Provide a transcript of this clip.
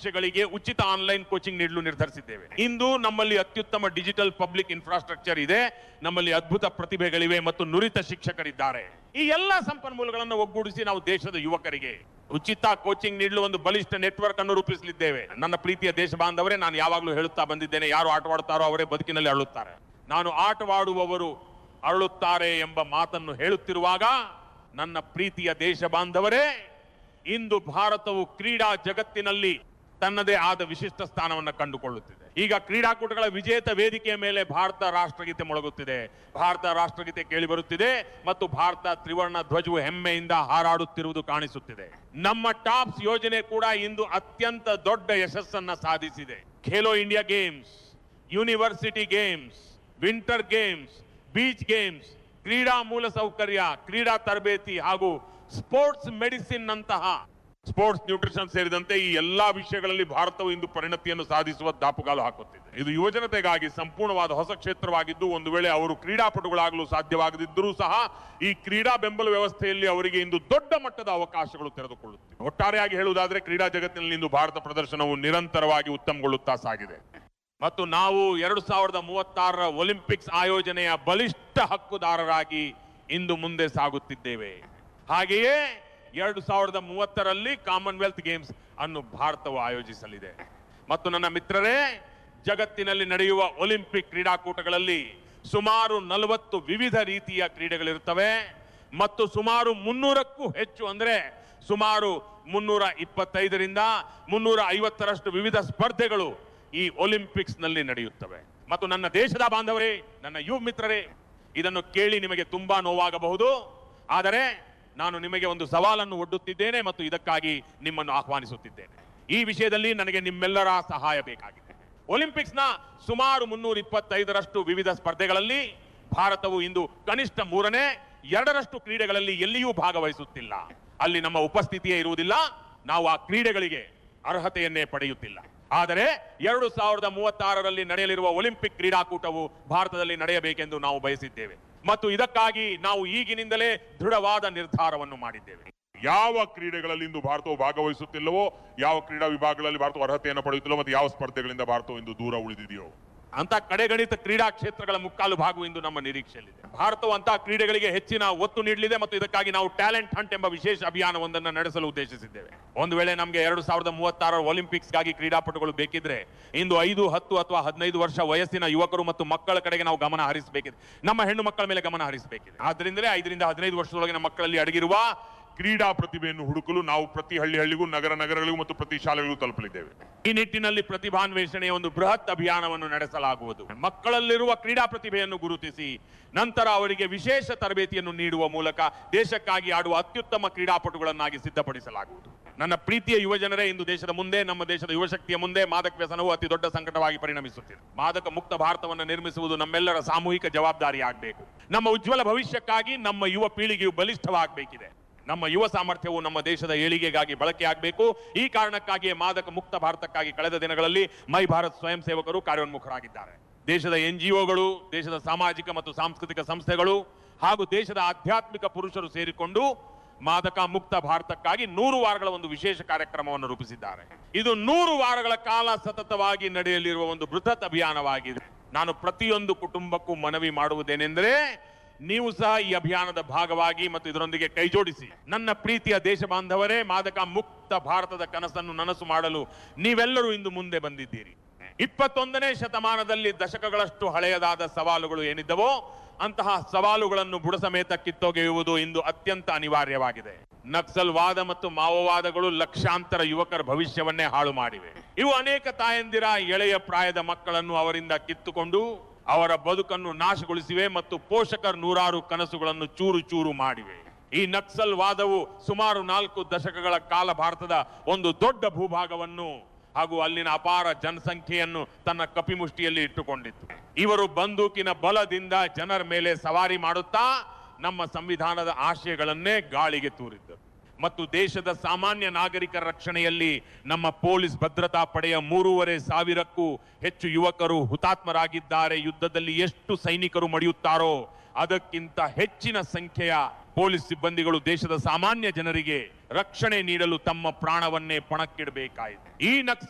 ಪರೀಕ್ಷೆಗಳಿಗೆ ಉಚಿತ online coaching ನೀಡಲು ನಿರ್ಧರಿಸಿದ್ದೇವೆ ಇಂದು ನಮ್ಮಲ್ಲಿ ಅತ್ಯುತ್ತಮ ಡಿಜಿಟಲ್ ಪಬ್ಲಿಕ್ ಇನ್ಫ್ರಾಸ್ಟ್ರಕ್ಚರ್ ಇದೆ ನಮ್ಮಲ್ಲಿ ಅದ್ಭುತ ಪ್ರತಿಭೆಗಳಿವೆ ಮತ್ತು ನುರಿತ ಶಿಕ್ಷಕರಿದ್ದಾರೆ ಈ ಎಲ್ಲಾ ಸಂಪನ್ಮೂಲಗಳನ್ನು ಒಗ್ಗೂಡಿಸಿ ನಾವು ದೇಶದ ಯುವಕರಿಗೆ ಉಚಿತ ಕೋಚಿಂಗ್ ನೀಡಲು ಒಂದು ಬಲಿಷ್ಠ ನೆಟ್ವರ್ಕ್ ಅನ್ನು ರೂಪಿಸಲಿದ್ದೇವೆ ನನ್ನ ಪ್ರೀತಿಯ ದೇಶ ಬಾಂಧವರೇ ನಾನು ಯಾವಾಗಲೂ ಹೇಳುತ್ತಾ ಬಂದಿದ್ದೇನೆ ಯಾರು ಆಟವಾಡುತ್ತಾರೋ ಅವರೇ ಬದುಕಿನಲ್ಲಿ ಅಳುತ್ತಾರೆ ನಾನು ಆಟವಾಡುವವರು ಅರಳುತ್ತಾರೆ ಎಂಬ ಮಾತನ್ನು ಹೇಳುತ್ತಿರುವಾಗ ನನ್ನ ಪ್ರೀತಿಯ ದೇಶ ಬಾಂಧವರೇ ಇಂದು ಭಾರತವು ಕ್ರೀಡಾ ಜಗತ್ತಿನಲ್ಲಿ ತನ್ನದೇ ಆದ ವಿಶಿಷ್ಟ ಸ್ಥಾನವನ್ನು ಕಂಡುಕೊಳ್ಳುತ್ತಿದೆ ಈಗ ಕ್ರೀಡಾಕೂಟಗಳ ವಿಜೇತ ವೇದಿಕೆಯ ಮೇಲೆ ಭಾರತ ರಾಷ್ಟ್ರಗೀತೆ ಮೊಳಗುತ್ತಿದೆ ಭಾರತ ರಾಷ್ಟ್ರಗೀತೆ ಕೇಳಿ ಬರುತ್ತಿದೆ ಮತ್ತು ಭಾರತ ತ್ರಿವರ್ಣ ಧ್ವಜವು ಹೆಮ್ಮೆಯಿಂದ ಹಾರಾಡುತ್ತಿರುವುದು ಕಾಣಿಸುತ್ತಿದೆ ನಮ್ಮ ಟಾಪ್ಸ್ ಯೋಜನೆ ಕೂಡ ಇಂದು ಅತ್ಯಂತ ದೊಡ್ಡ ಯಶಸ್ಸನ್ನ ಸಾಧಿಸಿದೆ Khelo India games university games winter games beach games ಕ್ರೀಡಾ ಮೂಲಸೌಕರ್ಯ ಕ್ರೀಡಾ ತರಬೇತಿ ಹಾಗೂ ಸ್ಪೋರ್ಟ್ಸ್ ಮೆಡಿಸಿನ್ ನಂತಹ ಸ್ಪೋರ್ಟ್ಸ್ ನ್ಯೂಟ್ರಿಷನ್ ಸೇರಿದಂತೆ ಈ ಎಲ್ಲಾ ವಿಷಯಗಳಲ್ಲಿ ಭಾರತವು ಇಂದು ಪರಿಣತಿಯನ್ನು ಸಾಧಿಸುವ ದಾಪುಗಾಲು ಹಾಕುತ್ತಿದೆ ಇದು ಯುವಜನತೆಗಾಗಿ ಸಂಪೂರ್ಣವಾದ ಹೊಸ ಕ್ಷೇತ್ರವಾಗಿದ್ದು ಒಂದು ವೇಳೆ ಅವರು ಕ್ರೀಡಾಪಟುಗಳಾಗಲು ಸಾಧ್ಯವಾಗದಿದ್ದರೂ ಸಹ ಈ ಕ್ರೀಡಾ ಬೆಂಬಲ ವ್ಯವಸ್ಥೆಯಲ್ಲಿ ಅವರಿಗೆ ಇಂದು ದೊಡ್ಡ ಮಟ್ಟದ ಅವಕಾಶಗಳು ತೆರೆದುಕೊಳ್ಳುತ್ತಿವೆ ಒಟ್ಟಾರೆಯಾಗಿ ಹೇಳುವುದಾದ್ರೆ ಕ್ರೀಡಾ ಜಗತ್ತಿನಲ್ಲಿ ಇಂದು ಭಾರತ ಪ್ರದರ್ಶನವು ನಿರಂತರವಾಗಿ ಉತ್ತಮಗೊಳ್ಳುತ್ತಾ ಸಾಗಿದೆ ಮತ್ತು ನಾವು ಎರಡು ಸಾವಿರದ ಮೂವತ್ತಾರರ ಒಲಿಂಪಿಕ್ಸ್ ಆಯೋಜನೆಯ ಬಲಿಷ್ಠ ಹಕ್ಕುದಾರರಾಗಿ ಇಂದು ಮುಂದೆ ಸಾಗುತ್ತಿದ್ದೇವೆ ಹಾಗೆಯೇ ಎರಡು ಸಾವಿರದ ಮೂವತ್ತರಲ್ಲಿ ಕಾಮನ್ವೆಲ್ತ್ ಗೇಮ್ಸ್ ಅನ್ನು ಭಾರತವು ಆಯೋಜಿಸಲಿದೆ ಮತ್ತು ನನ್ನ ಮಿತ್ರರೇ ಜಗತ್ತಿನಲ್ಲಿ ನಡೆಯುವ ಒಲಿಂಪಿಕ್ ಕ್ರೀಡಾಕೂಟಗಳಲ್ಲಿ ಸುಮಾರು ನಲವತ್ತು ವಿವಿಧ ರೀತಿಯ ಕ್ರೀಡೆಗಳಿರುತ್ತವೆ ಮತ್ತು ಸುಮಾರು ಮುನ್ನೂರಕ್ಕೂ ಹೆಚ್ಚು ಅಂದ್ರೆ ಸುಮಾರು ಮುನ್ನೂರ ಇಪ್ಪತ್ತೈದರಿಂದ ಮುನ್ನೂರ ಐವತ್ತರಷ್ಟು ವಿವಿಧ ಸ್ಪರ್ಧೆಗಳು ಈ ಒಲಿಂಪಿಕ್ಸ್ ನಲ್ಲಿ ನಡೆಯುತ್ತವೆ ಮತ್ತು ನನ್ನ ದೇಶದ ಬಾಂಧವರೇ ನನ್ನ ಯುವ ಮಿತ್ರರೇ ಇದನ್ನು ಕೇಳಿ ನಿಮಗೆ ತುಂಬಾ ನೋವಾಗಬಹುದು ಆದರೆ ನಾನು ನಿಮಗೆ ಒಂದು ಸವಾಲನ್ನು ಒಡ್ಡುತ್ತಿದ್ದೇನೆ ಮತ್ತು ಇದಕ್ಕಾಗಿ ನಿಮ್ಮನ್ನು ಆಹ್ವಾನಿಸುತ್ತಿದ್ದೇನೆ ಈ ವಿಷಯದಲ್ಲಿ ನನಗೆ ನಿಮ್ಮೆಲ್ಲರ ಸಹಾಯ ಬೇಕಾಗಿದೆ ಒಲಿಂಪಿಕ್ಸ್ನ ಸುಮಾರು ಮುನ್ನೂರ ಇಪ್ಪತ್ತೈದರಷ್ಟು ವಿವಿಧ ಸ್ಪರ್ಧೆಗಳಲ್ಲಿ ಭಾರತವು ಇಂದು ಕನಿಷ್ಠ ಮೂರನೇ ಎರಡರಷ್ಟು ಕ್ರೀಡೆಗಳಲ್ಲಿ ಎಲ್ಲಿಯೂ ಭಾಗವಹಿಸುತ್ತಿಲ್ಲ ಅಲ್ಲಿ ನಮ್ಮ ಉಪಸ್ಥಿತಿಯೇ ಇರುವುದಿಲ್ಲ ನಾವು ಆ ಕ್ರೀಡೆಗಳಿಗೆ ಅರ್ಹತೆಯನ್ನೇ ಪಡೆಯುತ್ತಿಲ್ಲ ಆದರೆ ಎರಡು ಸಾವಿರದ ಮೂವತ್ತಾರರಲ್ಲಿ ನಡೆಯಲಿರುವ ಒಲಿಂಪಿಕ್ ಕ್ರೀಡಾಕೂಟವು ಭಾರತದಲ್ಲಿ ನಡೆಯಬೇಕೆಂದು ನಾವು ಬಯಸಿದ್ದೇವೆ ಮತ್ತು ಇದಕ್ಕಾಗಿ ನಾವು ಈಗಿನಿಂದಲೇ ದೃಢವಾದ ನಿರ್ಧಾರವನ್ನು ಮಾಡಿದ್ದೇವೆ ಯಾವ ಕ್ರೀಡೆಗಳಲ್ಲಿ ಇಂದು ಭಾರತವು ಭಾಗವಹಿಸುತ್ತಿಲ್ಲವೋ ಯಾವ ಕ್ರೀಡಾ ವಿಭಾಗಗಳಲ್ಲಿ ಭಾರತವು ಅರ್ಹತೆಯನ್ನು ಪಡೆಯುತ್ತಿಲ್ಲವೋ ಮತ್ತು ಯಾವ ಸ್ಪರ್ಧೆಗಳಿಂದ ಭಾರತವು ಇಂದು ದೂರ ಉಳಿದಿದೆಯೋ ಅಂತ ಕಡೆಗಣಿತ ಕ್ರೀಡಾ ಕ್ಷೇತ್ರಗಳ ಮುಕ್ಕಾಲು ಭಾಗವು ಇಂದು ನಮ್ಮ ನಿರೀಕ್ಷೆಯಲ್ಲಿದೆ ಭಾರತವು ಅಂತಹ ಕ್ರೀಡೆಗಳಿಗೆ ಹೆಚ್ಚಿನ ಒತ್ತು ನೀಡಲಿದೆ ಮತ್ತು ಇದಕ್ಕಾಗಿ ನಾವು ಟ್ಯಾಲೆಂಟ್ ಹಂಟ್ ಎಂಬ ವಿಶೇಷ ಅಭಿಯಾನವೊಂದನ್ನು ನಡೆಸಲು ಉದ್ದೇಶಿಸಿದ್ದೇವೆ ಒಂದು ವೇಳೆ ನಮಗೆ ಎರಡು ಸಾವಿರದ ಮೂವತ್ತಾರರ ಒಲಿಂಪಿಕ್ಸ್ಗಾಗಿ ಕ್ರೀಡಾಪಟುಗಳು ಬೇಕಿದ್ರೆ ಇಂದು ಐದು ಹತ್ತು ಅಥವಾ ಹದಿನೈದು ವರ್ಷ ವಯಸ್ಸಿನ ಯುವಕರು ಮತ್ತು ಮಕ್ಕಳ ಕಡೆಗೆ ನಾವು ಗಮನ ಹರಿಸಬೇಕಿದೆ ನಮ್ಮ ಹೆಣ್ಣು ಮಕ್ಕಳ ಮೇಲೆ ಗಮನ ಹರಿಸಬೇಕಿದೆ ಆದ್ರಿಂದಲೇ ಐದರಿಂದ ಹದಿನೈದು ವರ್ಷದೊಳಗಿನ ಮಕ್ಕಳಲ್ಲಿ ಅಡಗಿರುವ ಕ್ರೀಡಾ ಪ್ರತಿಭೆಯನ್ನು ಹುಡುಕಲು ನಾವು ಪ್ರತಿ ಹಳ್ಳಿ ಹಳ್ಳಿಗೂ ನಗರ ನಗರಗಳಿಗೂ ಮತ್ತು ಪ್ರತಿ ಶಾಲೆಗಳಿಗೂ ತಲುಪಲಿದ್ದೇವೆ ಈ ನಿಟ್ಟಿನಲ್ಲಿ ಪ್ರತಿಭಾನ್ವೇಷಣೆಯ ಒಂದು ಬೃಹತ್ ಅಭಿಯಾನವನ್ನು ನಡೆಸಲಾಗುವುದು ಮಕ್ಕಳಲ್ಲಿರುವ ಕ್ರೀಡಾ ಪ್ರತಿಭೆಯನ್ನು ಗುರುತಿಸಿ ನಂತರ ಅವರಿಗೆ ವಿಶೇಷ ತರಬೇತಿಯನ್ನು ನೀಡುವ ಮೂಲಕ ದೇಶಕ್ಕಾಗಿ ಆಡುವ ಅತ್ಯುತ್ತಮ ಕ್ರೀಡಾಪಟುಗಳನ್ನಾಗಿ ಸಿದ್ಧಪಡಿಸಲಾಗುವುದು ನನ್ನ ಪ್ರೀತಿಯ ಯುವಜನರೇ ಇಂದು ದೇಶದ ಮುಂದೆ ನಮ್ಮ ದೇಶದ ಯುವಶಕ್ತಿಯ ಮುಂದೆ ಮಾದಕ ವ್ಯಸನವು ಅತಿ ದೊಡ್ಡ ಸಂಕಟವಾಗಿ ಪರಿಣಮಿಸುತ್ತಿದೆ ಮಾದಕ ಮುಕ್ತ ಭಾರತವನ್ನು ನಿರ್ಮಿಸುವುದು ನಮ್ಮೆಲ್ಲರ ಸಾಮೂಹಿಕ ಜವಾಬ್ದಾರಿ ಆಗಬೇಕು ನಮ್ಮ ಉಜ್ವಲ ಭವಿಷ್ಯಕ್ಕಾಗಿ ನಮ್ಮ ಯುವ ಪೀಳಿಗೆಯು ಬಲಿಷ್ಠವಾಗಬೇಕಿದೆ ನಮ್ಮ ಯುವ ಸಾಮರ್ಥ್ಯವು ನಮ್ಮ ದೇಶದ ಏಳಿಗೆಗಾಗಿ ಬಳಕೆ ಆಗಬೇಕು ಈ ಕಾರಣಕ್ಕಾಗಿಯೇ ಮಾದಕ ಮುಕ್ತ ಭಾರತಕ್ಕಾಗಿ ಕಳೆದ ದಿನಗಳಲ್ಲಿ ಮೈ ಭಾರತ್ ಸ್ವಯಂ ಸೇವಕರು ಕಾರ್ಯೋನ್ಮುಖರಾಗಿದ್ದಾರೆ ದೇಶದ ಎನ್ಜಿಒಗಳು ದೇಶದ ಸಾಮಾಜಿಕ ಮತ್ತು ಸಾಂಸ್ಕೃತಿಕ ಸಂಸ್ಥೆಗಳು ಹಾಗೂ ದೇಶದ ಆಧ್ಯಾತ್ಮಿಕ ಪುರುಷರು ಸೇರಿಕೊಂಡು ಮಾದಕ ಮುಕ್ತ ಭಾರತಕ್ಕಾಗಿ ನೂರು ವಾರಗಳ ಒಂದು ವಿಶೇಷ ಕಾರ್ಯಕ್ರಮವನ್ನು ರೂಪಿಸಿದ್ದಾರೆ ಇದು ನೂರು ವಾರಗಳ ಕಾಲ ಸತತವಾಗಿ ನಡೆಯಲಿರುವ ಒಂದು ಬೃಹತ್ ಅಭಿಯಾನವಾಗಿದೆ ನಾನು ಪ್ರತಿಯೊಂದು ಕುಟುಂಬಕ್ಕೂ ಮನವಿ ಮಾಡುವುದೇನೆಂದರೆ ನೀವು ಸಹ ಈ ಅಭಿಯಾನದ ಭಾಗವಾಗಿ ಮತ್ತು ಇದರೊಂದಿಗೆ ಕೈಜೋಡಿಸಿ ನನ್ನ ಪ್ರೀತಿಯ ದೇಶ ಬಾಂಧವರೇ ಮಾದಕ ಮುಕ್ತ ಭಾರತದ ಕನಸನ್ನು ನನಸು ಮಾಡಲು ನೀವೆಲ್ಲರೂ ಇಂದು ಮುಂದೆ ಬಂದಿದ್ದೀರಿ ಇಪ್ಪತ್ತೊಂದನೇ ಶತಮಾನದಲ್ಲಿ ದಶಕಗಳಷ್ಟು ಹಳೆಯದಾದ ಸವಾಲುಗಳು ಏನಿದ್ದವೋ ಅಂತಹ ಸವಾಲುಗಳನ್ನು ಬುಡಸಮೇತ ಕಿತ್ತೊಗೆಯುವುದು ಇಂದು ಅತ್ಯಂತ ಅನಿವಾರ್ಯವಾಗಿದೆ ನಕ್ಸಲ್ ವಾದ ಮತ್ತು ಮಾವೋವಾದಗಳು ಲಕ್ಷಾಂತರ ಯುವಕರ ಭವಿಷ್ಯವನ್ನೇ ಹಾಳು ಮಾಡಿವೆ ಇವು ಅನೇಕ ತಾಯಂದಿರ ಎಳೆಯ ಪ್ರಾಯದ ಮಕ್ಕಳನ್ನು ಅವರಿಂದ ಕಿತ್ತುಕೊಂಡು ಅವರ ಬದುಕನ್ನು ನಾಶಗೊಳಿಸಿವೆ ಮತ್ತು ಪೋಷಕರ ನೂರಾರು ಕನಸುಗಳನ್ನು ಚೂರು ಚೂರು ಮಾಡಿವೆ ಈ ನಕ್ಸಲ್ ವಾದವು ಸುಮಾರು ನಾಲ್ಕು ದಶಕಗಳ ಕಾಲ ಭಾರತದ ಒಂದು ದೊಡ್ಡ ಭೂಭಾಗವನ್ನು ಹಾಗೂ ಅಲ್ಲಿನ ಅಪಾರ ಜನಸಂಖ್ಯೆಯನ್ನು ತನ್ನ ಕಪಿಮುಷ್ಟಿಯಲ್ಲಿ ಇಟ್ಟುಕೊಂಡಿತ್ತು ಇವರು ಬಂದೂಕಿನ ಬಲದಿಂದ ಜನರ ಮೇಲೆ ಸವಾರಿ ಮಾಡುತ್ತಾ ನಮ್ಮ ಸಂವಿಧಾನದ ಆಶಯಗಳನ್ನೇ ಗಾಳಿಗೆ ತೂರಿದ್ದರು ಮತ್ತು ದೇಶದ ಸಾಮಾನ್ಯ ನಾಗರಿಕರ ರಕ್ಷಣೆಯಲ್ಲಿ ನಮ್ಮ ಪೊಲೀಸ್ ಭದ್ರತಾ ಪಡೆಯ ಮೂರುವರೆ ಸಾವಿರಕ್ಕೂ ಹೆಚ್ಚು ಯುವಕರು ಹುತಾತ್ಮರಾಗಿದ್ದಾರೆ ಯುದ್ಧದಲ್ಲಿ ಎಷ್ಟು ಸೈನಿಕರು ಮಡಿಯುತ್ತಾರೋ ಅದಕ್ಕಿಂತ ಹೆಚ್ಚಿನ ಸಂಖ್ಯೆಯ ಪೊಲೀಸ್ ಸಿಬ್ಬಂದಿಗಳು ದೇಶದ ಸಾಮಾನ್ಯ ಜನರಿಗೆ ರಕ್ಷಣೆ ನೀಡಲು ತಮ್ಮ ಪ್ರಾಣವನ್ನೇ ಪಣಕ್ಕಿಡಬೇಕಾಯಿತು ಈ ನಕ್ಸಲ್